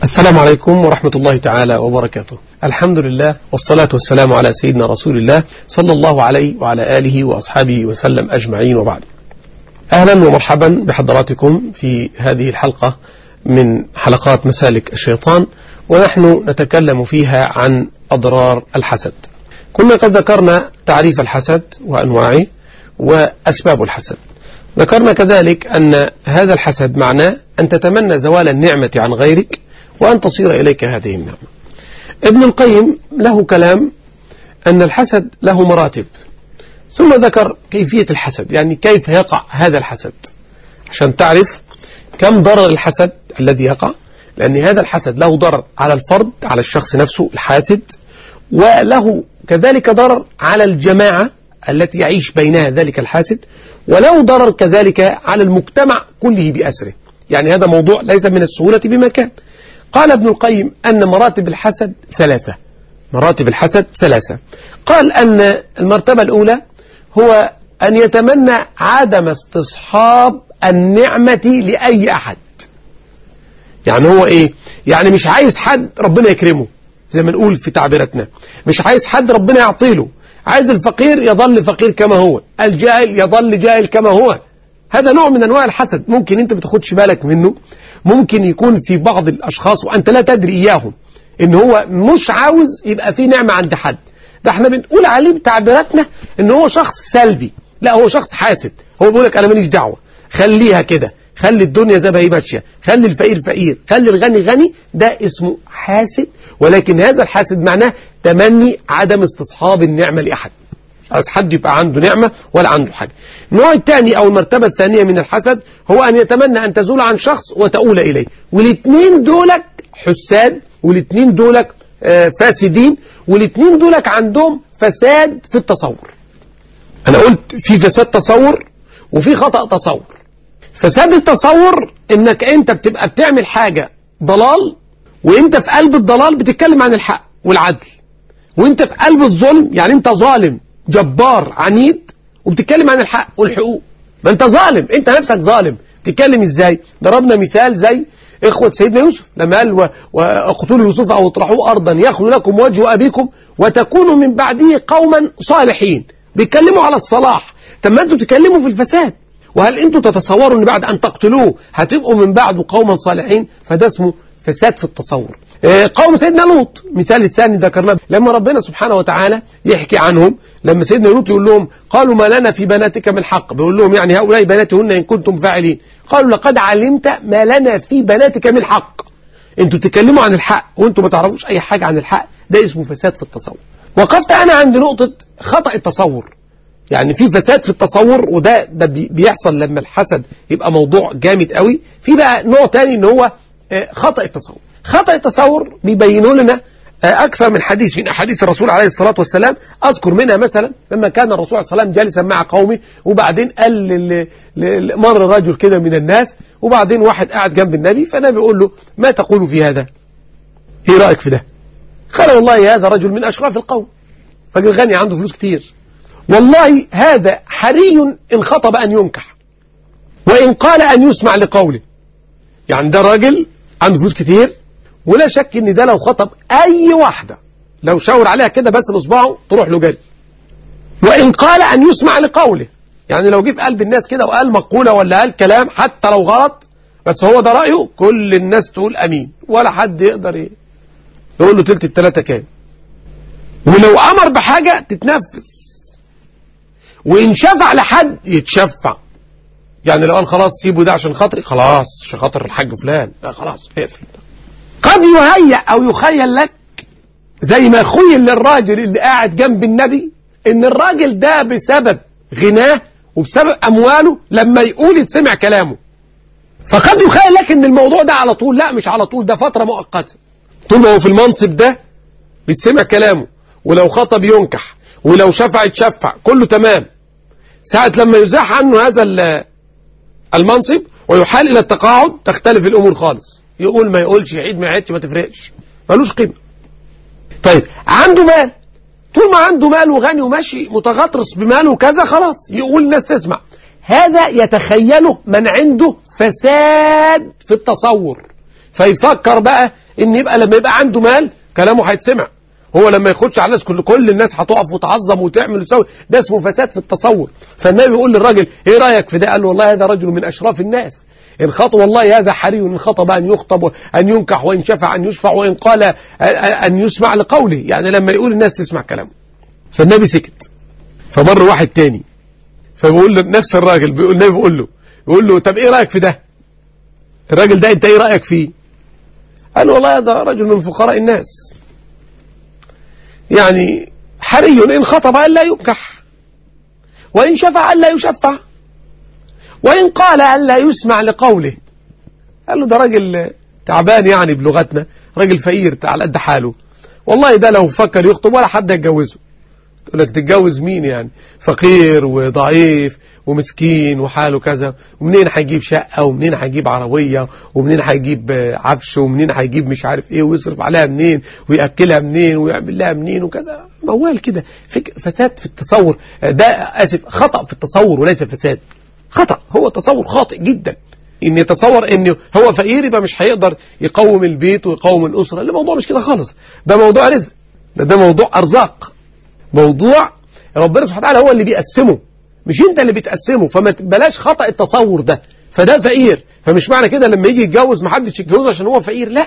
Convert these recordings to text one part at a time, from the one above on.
السلام عليكم ورحمة الله تعالى وبركاته الحمد لله والصلاة والسلام على سيدنا رسول الله صلى الله عليه وعلى آله وأصحابه وسلم أجمعين وبعد أهلا ومرحبا بحضراتكم في هذه الحلقة من حلقات مسالك الشيطان ونحن نتكلم فيها عن أضرار الحسد كنا قد ذكرنا تعريف الحسد وأنواعه وأسباب الحسد ذكرنا كذلك أن هذا الحسد معناه أن تتمنى زوال النعمة عن غيرك وأن تصير إليك هذه النعمة ابن القيم له كلام أن الحسد له مراتب ثم ذكر كيفية الحسد يعني كيف يقع هذا الحسد عشان تعرف كم ضرر الحسد الذي يقع لأن هذا الحسد له ضرر على الفرد على الشخص نفسه الحاسد وله كذلك ضرر على الجماعة التي يعيش بينها ذلك الحاسد وله ضرر كذلك على المجتمع كله بأسره يعني هذا موضوع ليس من السهولة بمكان قال ابن القيم أن مراتب الحسد ثلاثة مراتب الحسد ثلاثة قال أن المرتبة الأولى هو أن يتمنى عدم استصحاب النعمة لأي أحد يعني هو إيه يعني مش عايز حد ربنا يكرمه زي ما نقول في تعبيراتنا مش عايز حد ربنا يعطيله عايز الفقير يظل فقير كما هو الجاهل يظل جاهل كما هو هذا نوع من أنواع الحسد ممكن أنت بتاخدش بالك منه ممكن يكون في بعض الأشخاص وأنت لا تدري إياهم إن هو مش عاوز يبقى في نعمة عند حد ده احنا بنقول عليه بتعبيراتنا إن هو شخص سلبي لا هو شخص حاسد هو بيقول لك أنا ماليش دعوة خليها كده خلي الدنيا زي ما هي ماشيه خلي الفقير فقير خلي الغني غني ده اسمه حاسد ولكن هذا الحاسد معناه تمني عدم استصحاب النعمة لأحد مش عايز حد يبقى عنده نعمة ولا عنده حاجة النوع الثاني أو المرتبة الثانية من الحسد هو أن يتمنى أن تزول عن شخص وتؤول إليه والاثنين دولك حساد والاثنين دولك فاسدين والاثنين دولك عندهم فساد في التصور أنا قلت في فساد تصور وفي خطأ تصور فساد التصور انك انت بتبقى بتعمل حاجة ضلال وانت في قلب الضلال بتتكلم عن الحق والعدل وانت في قلب الظلم يعني انت ظالم جبار عنيد وبتتكلم عن الحق والحقوق ما انت ظالم انت نفسك ظالم تتكلم ازاي ضربنا مثال زي اخوة سيدنا يوسف لما قال واقتلوا يوسف او اطرحوه ارضا يخلو لكم وجه ابيكم وتكونوا من بعده قوما صالحين بيتكلموا على الصلاح طب ما انتوا بتتكلموا في الفساد وهل انتوا تتصوروا ان بعد ان تقتلوه هتبقوا من بعده قوما صالحين فده اسمه فساد في التصور قوم سيدنا لوط مثال الثاني ذكرناه لما ربنا سبحانه وتعالى يحكي عنهم لما سيدنا لوط يقول لهم قالوا ما لنا في بناتك من حق بيقول لهم يعني هؤلاء بناتهن إن كنتم فاعلين قالوا لقد علمت ما لنا في بناتك من حق انتوا تتكلموا عن الحق وانتوا ما تعرفوش اي حاجة عن الحق ده اسمه فساد في التصور وقفت انا عند نقطة خطأ التصور يعني في فساد في التصور وده ده بيحصل لما الحسد يبقى موضوع جامد قوي في بقى نوع تاني ان هو خطأ التصور خطأ التصور بيبينوا لنا أكثر من حديث من أحاديث الرسول عليه الصلاة والسلام أذكر منها مثلا لما كان الرسول عليه الصلاة والسلام جالسا مع قومه وبعدين قال مر رجل كده من الناس وبعدين واحد قاعد جنب النبي فالنبي يقول له ما تقول في هذا ايه رأيك في ده قال والله هذا رجل من أشراف القوم راجل غني عنده فلوس كتير والله هذا حري إن خطب أن ينكح وإن قال أن يسمع لقوله يعني ده راجل عنده فلوس كتير ولا شك ان ده لو خطب اي واحدة لو شاور عليها كده بس بصباعه تروح له جري وان قال ان يسمع لقوله يعني لو جه في قلب الناس كده وقال مقولة ولا قال كلام حتى لو غلط بس هو ده رأيه كل الناس تقول امين ولا حد يقدر ايه يقول له تلت التلاتة كام ولو امر بحاجة تتنفذ وان شفع لحد يتشفع يعني لو قال خلاص سيبه ده عشان خاطري خلاص عشان خاطر الحاج فلان لا خلاص اقفل قد يهيأ او يخيل لك زي ما خيل للراجل اللي قاعد جنب النبي ان الراجل ده بسبب غناه وبسبب امواله لما يقول يتسمع كلامه فقد يخيل لك ان الموضوع ده على طول لا مش على طول ده فترة مؤقتة طول ما هو في المنصب ده بيتسمع كلامه ولو خطب ينكح ولو شفع يتشفع كله تمام ساعة لما يزاح عنه هذا المنصب ويحال إلى التقاعد تختلف الأمور خالص يقول ما يقولش يعيد ما يعيدش ما تفرقش ملوش قيمة طيب عنده مال طول ما عنده مال وغني وماشي متغطرس بماله وكذا خلاص يقول الناس تسمع هذا يتخيله من عنده فساد في التصور فيفكر بقى ان يبقى لما يبقى عنده مال كلامه هيتسمع هو لما يخش على الناس كل كل الناس هتقف وتعظم وتعمل وتسوي ده اسمه فساد في التصور فالنبي يقول للراجل ايه رايك في ده قال له والله هذا رجل من اشراف الناس إن خطب والله هذا حري إن خطب أن يخطب أن ينكح وإن شفع أن يشفع وإن قال أن يسمع لقوله يعني لما يقول الناس تسمع كلامه فالنبي سكت فمر واحد تاني فبيقول له نفس الراجل بيقول النبي بيقول له بيقول له طب ايه رايك في ده الراجل ده انت ايه رايك فيه قال له والله هذا رجل من فقراء الناس يعني حري إن خطب ألا ينكح وإن شفع ألا يشفع وإن قال ألا يسمع لقوله قال له ده راجل تعبان يعني بلغتنا راجل فقير على قد حاله والله ده لو فكر يخطب ولا حد يتجوزه تقول لك تتجوز مين يعني فقير وضعيف ومسكين وحاله كذا ومنين هيجيب شقة ومنين هيجيب عربية ومنين هيجيب عفش ومنين هيجيب مش عارف ايه ويصرف عليها منين ويأكلها منين ويعمل لها منين وكذا موال كده فساد في التصور ده اسف خطأ في التصور وليس فساد خطأ هو تصور خاطئ جدا ان يتصور ان هو فقير يبقى مش هيقدر يقوم البيت ويقوم الأسرة الموضوع مش كده خالص ده موضوع رزق ده, ده موضوع أرزاق موضوع ربنا سبحانه وتعالى هو اللي بيقسمه مش انت اللي بتقسمه فما بلاش خطأ التصور ده فده فقير فمش معنى كده لما يجي يتجوز ما حدش يتجوزه عشان هو فقير لا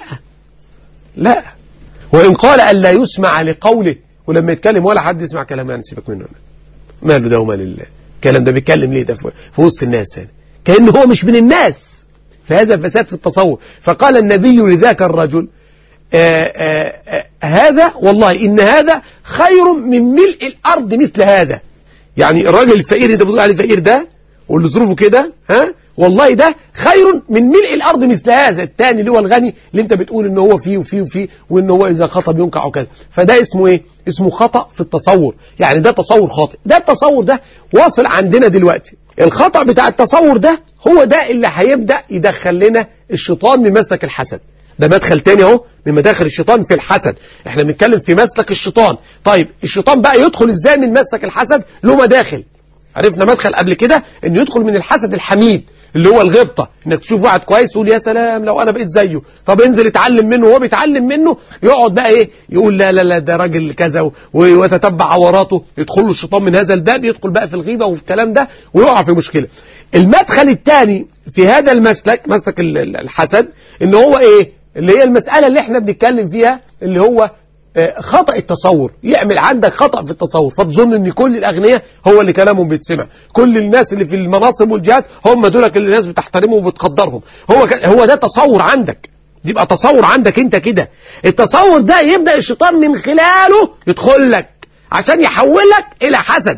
لا وإن قال ألا يسمع لقوله ولما يتكلم ولا حد يسمع كلام يعني سيبك منه ماله ده ومال الله الكلام ده بيتكلم ليه ده في وسط الناس يعني كأنه هو مش من الناس فهذا فساد في التصور فقال النبي لذاك الرجل آآ آآ هذا والله إن هذا خير من ملء الأرض مثل هذا يعني الراجل الفقير اللي بتقول عليه فقير ده واللي ظروفه كده ها والله ده خير من ملء الأرض مثل هذا الثاني اللي هو الغني اللي انت بتقول ان هو فيه وفيه وفيه وان هو إذا خطب ينكع وكذا فده اسمه ايه اسمه خطأ في التصور يعني ده تصور خاطئ ده التصور ده واصل عندنا دلوقتي الخطأ بتاع التصور ده هو ده اللي هيبدأ يدخل لنا الشيطان من مسلك الحسد ده مدخل تاني اهو من مداخل الشيطان في الحسد احنا بنتكلم في مسلك الشيطان طيب الشيطان بقى يدخل ازاي من مسلك الحسد له مداخل عرفنا مدخل قبل كده انه يدخل من الحسد الحميد اللي هو الغبطة انك تشوف واحد كويس تقول يا سلام لو انا بقيت زيه طب انزل اتعلم منه وهو بيتعلم منه يقعد بقى ايه يقول لا لا لا ده راجل كذا ويتتبع عوراته يدخل له الشيطان من هذا الباب يدخل بقى في الغيبة وفي الكلام ده ويقع في مشكلة المدخل الثاني في هذا المسلك مسلك الحسد ان هو ايه اللي هي المسألة اللي احنا بنتكلم فيها اللي هو خطأ التصور يعمل عندك خطأ في التصور فتظن ان كل الاغنياء هو اللي كلامهم بيتسمع كل الناس اللي في المناصب والجهات هم دول اللي الناس بتحترمهم وبتقدرهم هو هو ده تصور عندك يبقى تصور عندك انت كده التصور ده يبدأ الشيطان من خلاله يدخل لك عشان يحولك الى حسد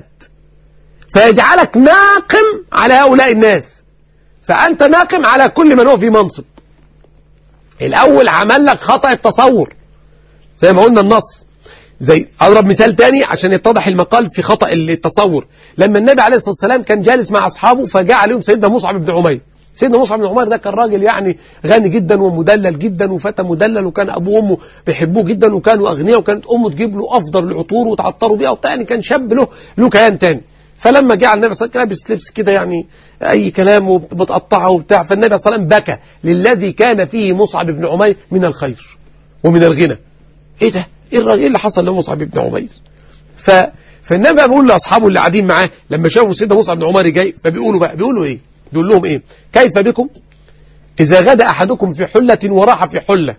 فيجعلك ناقم على هؤلاء الناس فأنت ناقم على كل من هو في منصب الأول عمل لك خطأ التصور زي ما قلنا النص زي أضرب مثال تاني عشان يتضح المقال في خطأ التصور لما النبي عليه الصلاة والسلام كان جالس مع أصحابه فجاء عليهم سيدنا مصعب بن عمير سيدنا مصعب بن عمير ده كان راجل يعني غني جدا ومدلل جدا وفتى مدلل وكان أبوه وأمه بيحبوه جدا وكانوا أغنياء وكانت أمه تجيب له أفضل العطور وتعطروا بيها وبتاع يعني كان شاب له له كيان تاني فلما جاء على النبي صلى الله عليه وسلم لابس لبس كده يعني أي كلام وبتقطعه وبتاع فالنبي صلى الله عليه وسلم بكى للذي كان فيه مصعب بن عمير من الخير ومن الغنى ايه ده ايه الراجل ايه اللي حصل لمصعب بن عمير ف فالنبي بيقول لاصحابه اللي قاعدين معاه لما شافوا سيدنا مصعب بن عمير جاي فبيقولوا بقى بيقولوا ايه بيقول لهم ايه كيف بكم اذا غدا احدكم في حله وراح في حله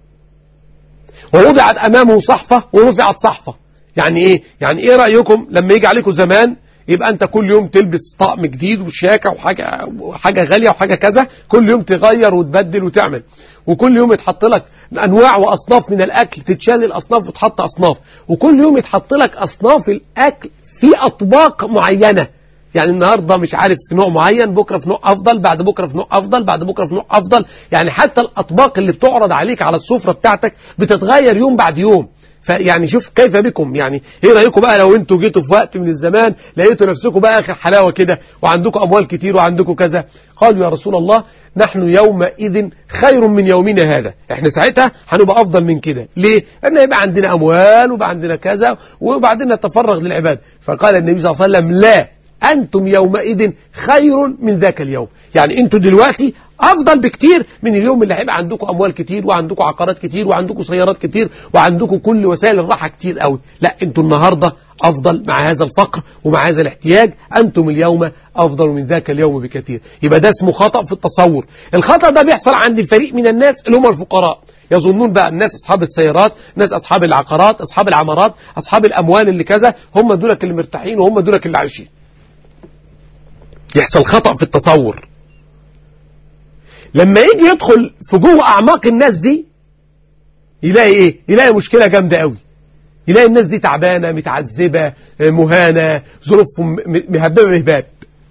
ووضعت امامه صحفه ورفعت صحفه يعني ايه يعني ايه رايكم لما يجي عليكم زمان يبقى انت كل يوم تلبس طقم جديد وشياكه وحاجه وحاجه غاليه وحاجه كذا كل يوم تغير وتبدل وتعمل وكل يوم يتحط لك انواع واصناف من الاكل تتشال الاصناف وتحط اصناف وكل يوم يتحط لك اصناف الاكل في اطباق معينه يعني النهارده مش عارف في نوع معين بكره في نوع افضل بعد بكره في نوع افضل بعد بكره في نوع افضل يعني حتى الاطباق اللي بتعرض عليك على السفره بتاعتك بتتغير يوم بعد يوم فيعني شوف كيف بكم يعني ايه رايكم بقى لو انتوا جيتوا في وقت من الزمان لقيتوا نفسكم بقى اخر حلاوه كده وعندكم اموال كتير وعندكم كذا قالوا يا رسول الله نحن يومئذ خير من يومنا هذا احنا ساعتها هنبقى افضل من كده ليه ان يبقى عندنا اموال ويبقى عندنا كذا وبعدين نتفرغ للعباد فقال النبي صلى الله عليه وسلم لا أنتم يومئذ خير من ذاك اليوم يعني أنتم دلوقتي افضل بكتير من اليوم اللي هيبقى عندكم اموال كتير وعندكم عقارات كتير وعندكم سيارات كتير وعندكم كل وسائل الراحه كتير قوي لا انتوا النهارده افضل مع هذا الفقر ومع هذا الاحتياج انتم اليوم افضل من ذاك اليوم بكثير يبقى ده اسمه خطا في التصور الخطا ده بيحصل عند الفريق من الناس اللي هم الفقراء يظنون بقى الناس اصحاب السيارات الناس اصحاب العقارات اصحاب العمارات اصحاب الاموال اللي كذا هم دولك اللي مرتاحين وهم دولك اللي عايشين يحصل خطأ في التصور لما يجي يدخل في جوه اعماق الناس دي يلاقي ايه يلاقي مشكلة جامدة قوي يلاقي الناس دي تعبانة متعذبة مهانة ظروفهم مهببة بهباب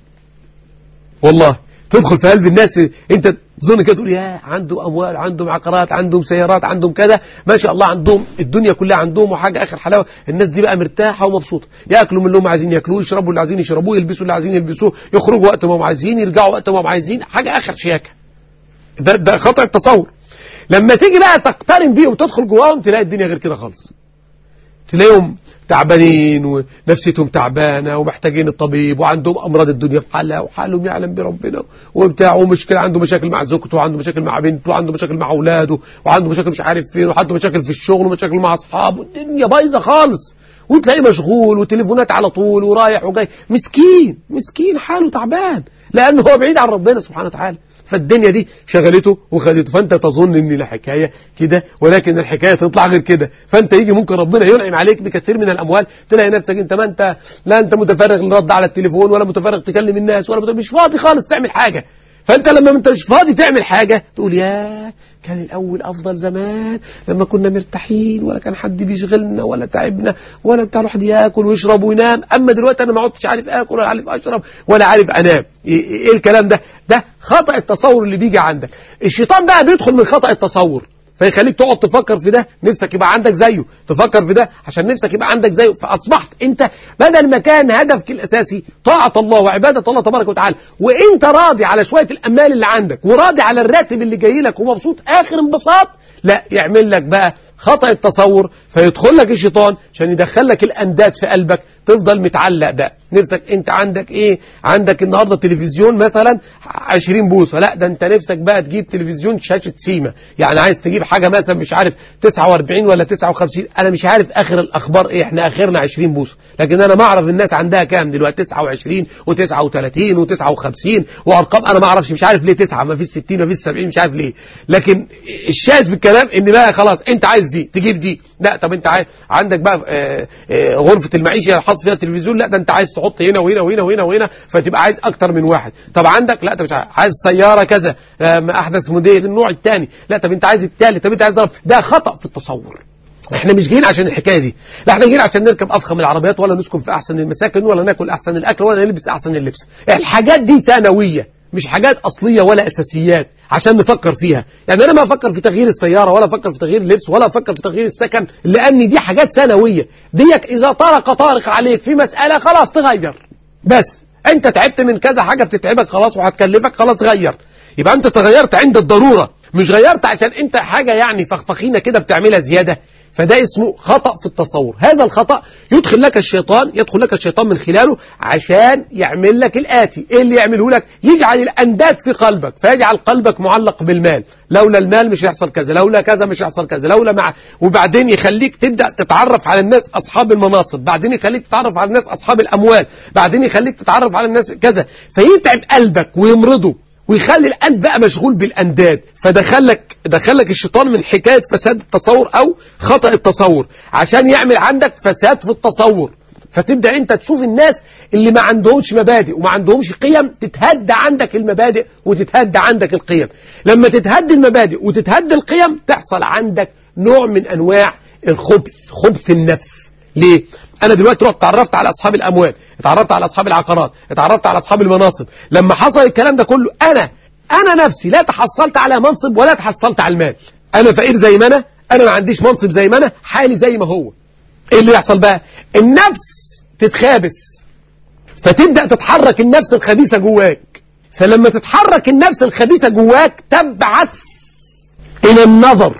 والله تدخل في قلب الناس انت تظن كده تقول يا عنده اموال عندهم عقارات عندهم سيارات عندهم كذا ما شاء الله عندهم الدنيا كلها عندهم وحاجه اخر حلاوه الناس دي بقى مرتاحه ومبسوطه ياكلوا من اللي هم عايزين ياكلوه يشربوا اللي عايزين يشربوه يلبسوا اللي عايزين يلبسوه يخرجوا وقت ما هم عايزين يرجعوا وقت ما هم عايزين حاجه اخر شياكه ده ده خطا التصور لما تيجي بقى تقترن بيهم وتدخل جواهم تلاقي الدنيا غير كده خالص تلاقيهم تعبانين ونفسيتهم تعبانة ومحتاجين الطبيب وعندهم أمراض الدنيا في حالها وحالهم يعلم بربنا وبتاع ومشكلة عنده مشاكل مع زوجته وعنده مشاكل مع بنته وعنده مشاكل مع أولاده وعنده مشاكل مش عارف فين وعنده مشاكل في الشغل ومشاكل مع أصحابه الدنيا بايظة خالص وتلاقيه مشغول وتليفونات على طول ورايح وجاي مسكين مسكين حاله تعبان لأنه هو بعيد عن ربنا سبحانه وتعالى فالدنيا دي شغلته وخدته فانت تظن ان الحكايه كده ولكن الحكايه تطلع غير كده فانت يجي ممكن ربنا ينعم عليك بكثير من الاموال تلاقي نفسك انت ما انت لا انت متفرغ للرد على التليفون ولا متفرغ تكلم الناس ولا مش فاضي خالص تعمل حاجه فانت لما انت مش فاضي تعمل حاجة تقول يا كان الاول افضل زمان لما كنا مرتاحين ولا كان حد بيشغلنا ولا تعبنا ولا بتاع الواحد ياكل ويشرب وينام اما دلوقتي انا ما عدتش عارف اكل ولا عارف اشرب ولا عارف انام ايه الكلام ده ده خطأ التصور اللي بيجي عندك الشيطان بقى بيدخل من خطأ التصور فيخليك تقعد تفكر في ده نفسك يبقى عندك زيه تفكر في ده عشان نفسك يبقى عندك زيه فأصبحت أنت بدل ما كان هدفك الأساسي طاعة الله وعبادة الله تبارك وتعالى وأنت راضي على شوية الأمال اللي عندك وراضي على الراتب اللي جاي لك ومبسوط آخر انبساط لا يعمل لك بقى خطأ التصور فيدخل لك الشيطان عشان يدخل لك الأنداد في قلبك تفضل متعلق بقى نفسك انت عندك ايه عندك النهارده تلفزيون مثلا 20 بوصه لا ده انت نفسك بقى تجيب تلفزيون شاشه سيما يعني عايز تجيب حاجه مثلا مش عارف 49 ولا 59 انا مش عارف اخر الاخبار ايه احنا اخرنا 20 بوصه لكن انا ما اعرف الناس عندها كام دلوقتي 29 و39 و59 وارقام انا ما اعرفش مش عارف ليه 9 ما فيش 60 ما فيش 70 مش عارف ليه لكن الشاهد في الكلام ان بقى خلاص انت عايز دي تجيب دي لا طب انت عايز عندك بقى آه، آه، غرفه المعيشه حاطط فيها تلفزيون لا ده انت عايز تحط هنا وهنا وهنا وهنا وهنا فتبقى عايز اكتر من واحد طب عندك لا طب مش عايز, عايز سياره كذا آه، احدث موديل النوع الثاني لا طب انت عايز الثالث طب انت عايز ضرب ده خطا في التصور احنا مش جايين عشان الحكايه دي لا احنا جايين عشان نركب افخم العربيات ولا نسكن في احسن المساكن ولا ناكل احسن الاكل ولا نلبس احسن اللبس الحاجات دي ثانويه مش حاجات أصلية ولا أساسيات عشان نفكر فيها يعني أنا ما أفكر في تغيير السيارة ولا أفكر في تغيير اللبس ولا أفكر في تغيير السكن لأن دي حاجات ثانوية ديك إذا طرق طارق عليك في مسألة خلاص تغير بس أنت تعبت من كذا حاجة بتتعبك خلاص وهتكلفك خلاص غير يبقى أنت تغيرت عند الضرورة مش غيرت عشان أنت حاجة يعني فخفخينة كده بتعملها زيادة فده اسمه خطأ في التصور هذا الخطأ يدخل لك الشيطان يدخل لك الشيطان من خلاله عشان يعمل لك الآتي إيه اللي يعمله لك يجعل الأنداد في قلبك فيجعل قلبك معلق بالمال لولا المال مش هيحصل كذا لولا كذا مش هيحصل كذا لولا مع وبعدين يخليك تبدأ تتعرف على الناس أصحاب المناصب بعدين يخليك تتعرف على الناس أصحاب الأموال بعدين يخليك تتعرف على الناس كذا فيتعب قلبك ويمرضه ويخلي القلب بقى مشغول بالأنداد فدخلك دخلك الشيطان من حكاية فساد التصور أو خطأ التصور عشان يعمل عندك فساد في التصور فتبدأ أنت تشوف الناس اللي ما عندهمش مبادئ وما عندهمش قيم تتهد عندك المبادئ وتتهد عندك القيم لما تتهد المبادئ وتتهد القيم تحصل عندك نوع من أنواع الخبث خبث النفس ليه؟ انا دلوقتي رحت اتعرفت على اصحاب الاموال اتعرفت على اصحاب العقارات اتعرفت على اصحاب المناصب لما حصل الكلام ده كله انا انا نفسي لا تحصلت على منصب ولا تحصلت على المال انا فقير زي ما انا انا ما عنديش منصب زي ما انا حالي زي ما هو ايه اللي يحصل بقى النفس تتخابس فتبدأ تتحرك النفس الخبيثة جواك فلما تتحرك النفس الخبيثة جواك تبعث إلى النظر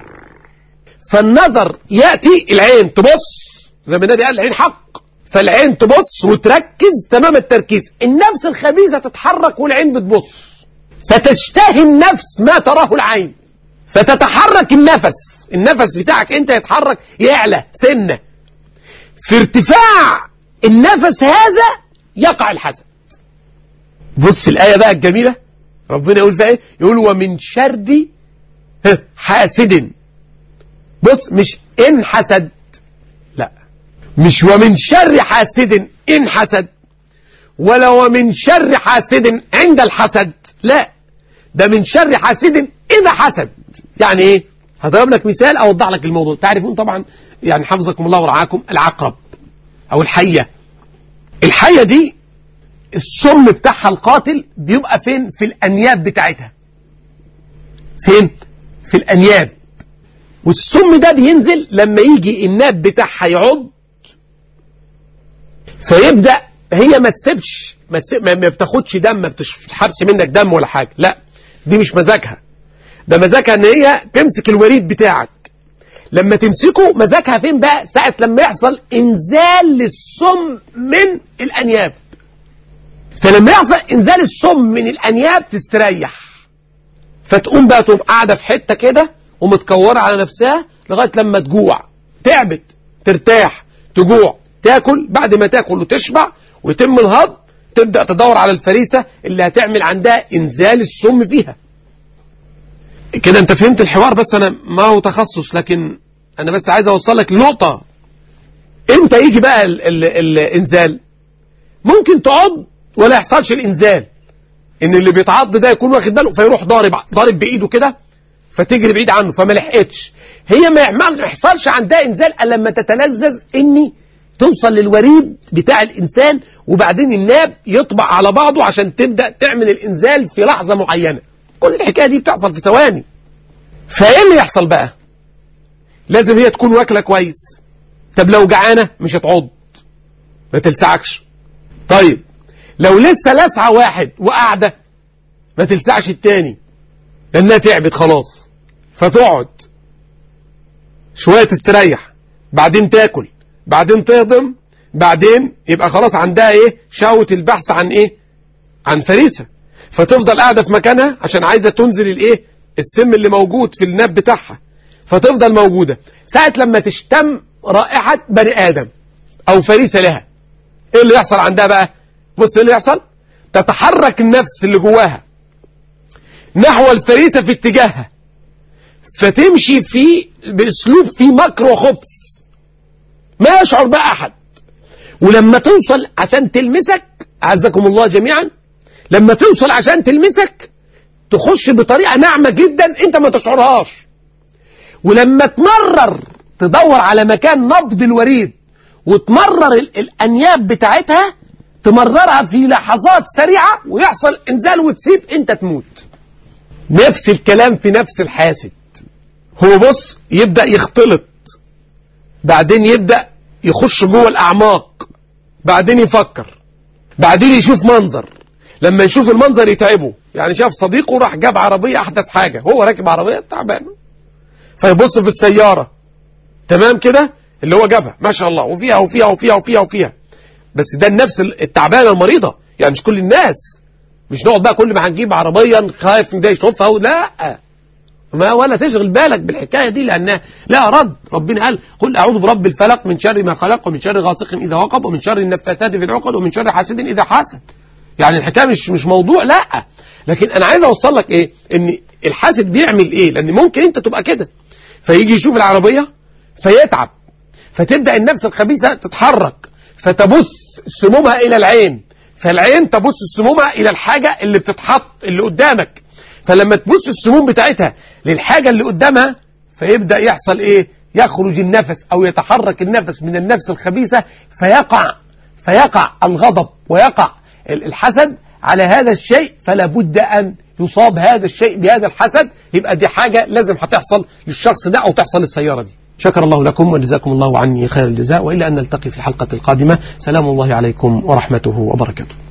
فالنظر يأتي العين تبص زي ما النبي قال العين حق فالعين تبص وتركز تمام التركيز النفس الخبيثة تتحرك والعين بتبص فتشتهي النفس ما تراه العين فتتحرك النفس النفس بتاعك انت يتحرك يعلى سنة في ارتفاع النفس هذا يقع الحسد بص الآية بقى الجميلة ربنا يقول فيها ايه يقول ومن شر حاسد بص مش ان حسد لا مش ومن شر حاسد ان حسد ولا ومن شر حاسد عند الحسد لا ده من شر حاسد إذا حسد يعني إيه هضرب لك مثال أوضح لك الموضوع تعرفون طبعا يعني حفظكم الله ورعاكم العقرب أو الحية الحية دي السم بتاعها القاتل بيبقى فين في الأنياب بتاعتها فين في الأنياب والسم ده بينزل لما يجي الناب بتاعها يعض فيبدأ هي ما تسيبش ما, تسيب ما بتاخدش دم ما بتحبس منك دم ولا حاجة لا دي مش مزاجها ده مزاجها ان هي تمسك الوريد بتاعك لما تمسكه مزاجها فين بقى ساعة لما يحصل انزال للسم من الانياب فلما يحصل انزال السم من الانياب تستريح فتقوم بقى تقوم قاعدة في حتة كده ومتكورة على نفسها لغاية لما تجوع تعبت ترتاح تجوع تاكل بعد ما تاكل وتشبع ويتم الهضم تبدأ تدور على الفريسة اللي هتعمل عندها انزال السم فيها كده انت فهمت الحوار بس انا ما هو تخصص لكن انا بس عايز اوصل لك لنقطة امتى يجي بقى ال ال الانزال ممكن تعض ولا يحصلش الانزال ان اللي بيتعض ده يكون واخد باله فيروح ضارب ضارب بايده كده فتجري بعيد عنه فما لحقتش هي ما يحصلش عندها انزال الا لما تتلذذ اني توصل للوريد بتاع الانسان وبعدين الناب يطبع على بعضه عشان تبدأ تعمل الانزال في لحظة معينة كل الحكاية دي بتحصل في ثواني فايه اللي يحصل بقى لازم هي تكون واكلة كويس طب لو جعانة مش هتعض ما تلسعكش طيب لو لسه لسعة واحد وقاعدة ما تلسعش التاني لانها تعبت خلاص فتقعد شوية تستريح بعدين تاكل بعدين تهضم بعدين يبقى خلاص عندها ايه شهوة البحث عن ايه عن فريسة فتفضل قاعدة في مكانها عشان عايزة تنزل الايه السم اللي موجود في الناب بتاعها فتفضل موجودة ساعة لما تشتم رائحة بني آدم أو فريسة لها ايه اللي يحصل عندها بقى بص ايه اللي يحصل تتحرك النفس اللي جواها نحو الفريسة في اتجاهها فتمشي في بأسلوب فيه مكر وخبث ما يشعر بقى أحد ولما توصل عشان تلمسك أعزكم الله جميعا لما توصل عشان تلمسك تخش بطريقة ناعمة جدا انت ما تشعرهاش ولما تمرر تدور على مكان نبض الوريد وتمرر الأنياب بتاعتها تمررها في لحظات سريعة ويحصل انزال وتسيب انت تموت نفس الكلام في نفس الحاسد هو بص يبدأ يختلط بعدين يبدأ يخش جوه الأعماق بعدين يفكر بعدين يشوف منظر لما يشوف المنظر يتعبه يعني شاف صديقه راح جاب عربية أحدث حاجة هو راكب عربية تعبان فيبص في السيارة تمام كده اللي هو جابها ما شاء الله وفيها وفيها وفيها وفيها وفيها بس ده النفس التعبانة المريضة يعني مش كل الناس مش نقعد بقى كل ما هنجيب عربية خايف ده يشوفها لا ما ولا تشغل بالك بالحكاية دي لأنها لا رد ربنا قال قل أعوذ برب الفلق من شر ما خلق ومن شر غاسق إذا وقب ومن شر النفاثات في العقد ومن شر حاسد إذا حسد يعني الحكاية مش مش موضوع لا لكن أنا عايز أوصل لك إيه إن الحاسد بيعمل إيه لأن ممكن أنت تبقى كده فيجي يشوف العربية فيتعب فتبدأ النفس الخبيثة تتحرك فتبث سمومها إلى العين فالعين تبث سمومها إلى الحاجة اللي بتتحط اللي قدامك فلما تبص السموم بتاعتها للحاجة اللي قدامها فيبدأ يحصل ايه يخرج النفس او يتحرك النفس من النفس الخبيثة فيقع فيقع الغضب ويقع الحسد على هذا الشيء فلا بد ان يصاب هذا الشيء بهذا الحسد يبقى دي حاجة لازم هتحصل للشخص ده او تحصل للسيارة دي شكر الله لكم وجزاكم الله عني خير الجزاء وإلى أن نلتقي في الحلقة القادمة سلام الله عليكم ورحمته وبركاته